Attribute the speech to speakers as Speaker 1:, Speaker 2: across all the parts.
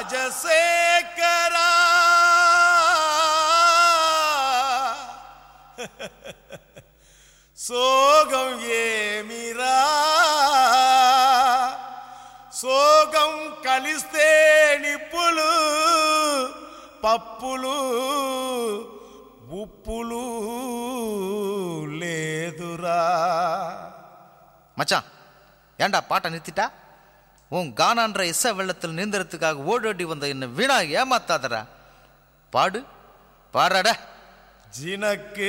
Speaker 1: ராஜசேகரா சோகம் ஏமிரா సోగం కలిస్తే నిప్పులు పప్పులు ఉప్పులు లేదురా
Speaker 2: மச்சான் ஏன்டா பாட்டை நிறுத்திட்டா உன் கானான்ற இசை வெள்ளத்தில் நீந்தறதுக்காக ஓடோடி வந்த என்ன வீணா ஏமாத்தாதடா பாடு பாடுறாடா
Speaker 1: ஜினக்கு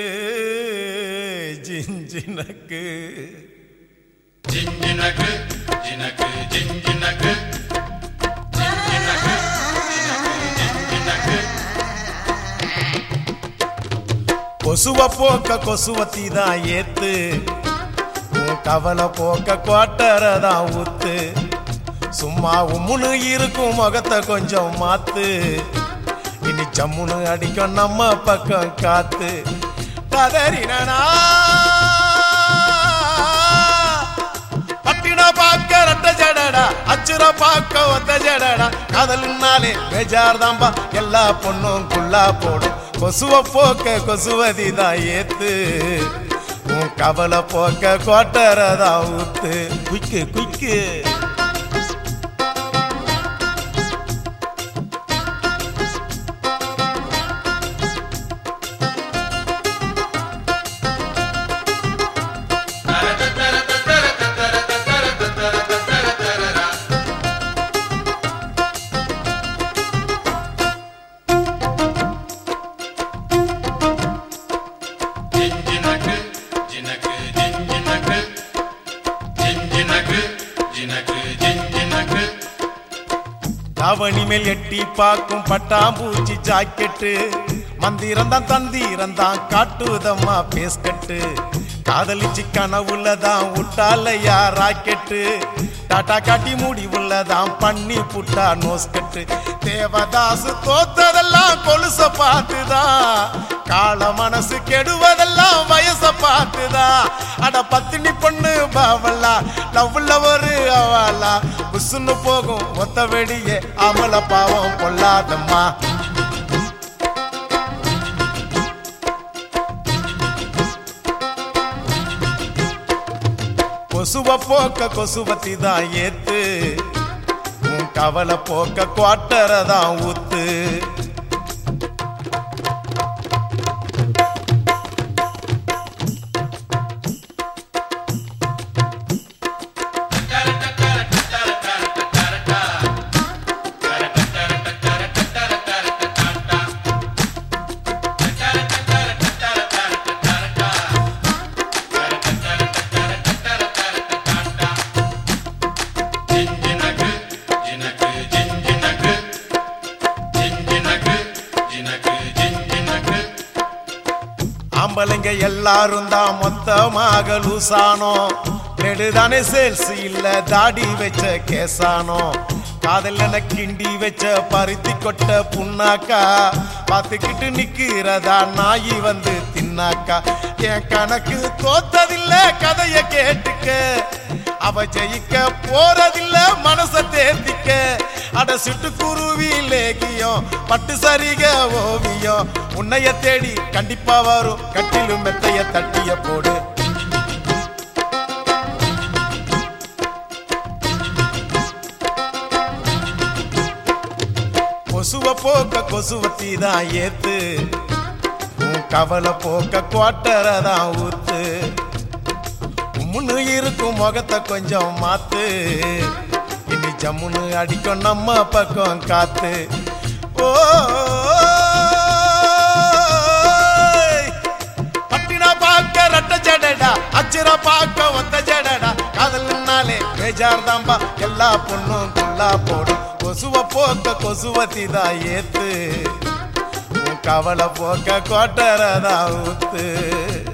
Speaker 1: ஜிஞ்சினக்கு
Speaker 3: ജിഞ്ചിനക്ക് ജിനക്ക് ജിഞ്ചിനക്ക് ജിഞ്ചിനക്ക് ജിനക്ക് ജിഞ്ചിനക്ക്
Speaker 1: கொசுவ போக்க கொசுவத்தி தான் ஏத்து உன் கவலை போக்க கோட்டரை தான் ஊத்து சும்மா உம்முன்னு இருக்கும் முகத்தை கொஞ்சம் மாத்து இனி ஜம்முன்னு அடிக்கும் நம்ம பக்கம் காத்து கதறினா பட்டின பார்க்க ரெட்ட ஜடடா அச்சுர பார்க்க ஒத்த ஜடடா காதலுன்னாலே பேஜார் தான்பா எல்லா பொண்ணும் குள்ளா போடும் கொசுவ போக்க கொசுவதி தான் ஏத்து உன் கவலை போக்க கோட்டரை தான் ஊத்து குய்க்கு குய்க்கு
Speaker 3: ജിഞ്ചിനക്ക് ജിനക്ക് ജിഞ്ചിനക്ക് ജിഞ്ചിനക്ക് ജിനക്ക് ജിഞ്ചിനക്ക്
Speaker 1: தாவணி மேல் எட்டி பார்க்கும் பட்டாம்பூச்சி ஜாக்கெட்டு மந்திரம் தான் தந்திரம் தான் காட்டுதம்மா பேஸ்கட்டு காதலிச்சு கனவுல தான் விட்டாலையா ராக்கெட்டு டாட்டா காட்டி முடிவுல தான் பண்ணி புட்டா நோஸ்கட்டு தேவதாசு தோத்ததெல்லாம் கொலுச பார்த்துதான் கால மனசு கெடுவதெல்லாம் வயச பார்த்துதான் அட பத்தினி பொண்ணு பாவலா லவ்ல ஒரு அவலா புசுன்னு போகும் ஒத்த வெடியே அமல பாவம் பொல்லாதம்மா கொசுவ போக்க கொசுவத்தி தான் ஏத்து உன் கவலை போக்க குவாட்டரை தான் ஊத்து
Speaker 3: ജിഞ്ചിനക്ക് ജിനക്ക് ജിഞ്ചിനക്ക് ജിഞ്ചിനക്ക് ജിനക്ക് ജിഞ്ചിനക്ക്
Speaker 1: ஆம்பளைங்க எல்லாரும் தான் மொத்தமாக லூசானோ நெடுதானே சேல்ஸ் இல்ல தாடி வச்ச கேசானோ காதல் என கிண்டி வச்ச பருத்தி கொட்ட புண்ணாக்கா பார்த்துக்கிட்டு நிக்கிறதா நாயி வந்து தின்னாக்கா என் கணக்கு தோத்ததில்ல கதைய கேட்டுக்க அவ ஜெயிக்க போறதில்ல மனச தேர்த்திக்க அட சிட்டுக்குருவி லேகியம் பட்டு சரிக ஓவியம் உன்னைய தேடி கண்டிப்பா வரும் கட்டிலும் மெத்தைய தட்டிய போடு கொசுவ போக்க கொசுவத்தி தான் ஏத்து உன் கவலை போக்க குவாட்டரை தான் ஊத்து உம்முன்னு இருக்கும் முகத்தை கொஞ்சம் மாத்து இனி ஜம்முன்னு அடிக்கும் நம்ம பக்கம் காத்து ஓ பட்டினா பார்க்க ரெட்ட ஜடடா அச்சிர பார்க்க ஒத்த ஜடடா காதல்னாலே பேஜார் தாம்பா எல்லா பொண்ணும் குள்ளா போடும் கொசுவ போக்க கொசுவத்தி தான் ஏத்து உன் கவலை போக்க கோட்டரை தான் ஊத்து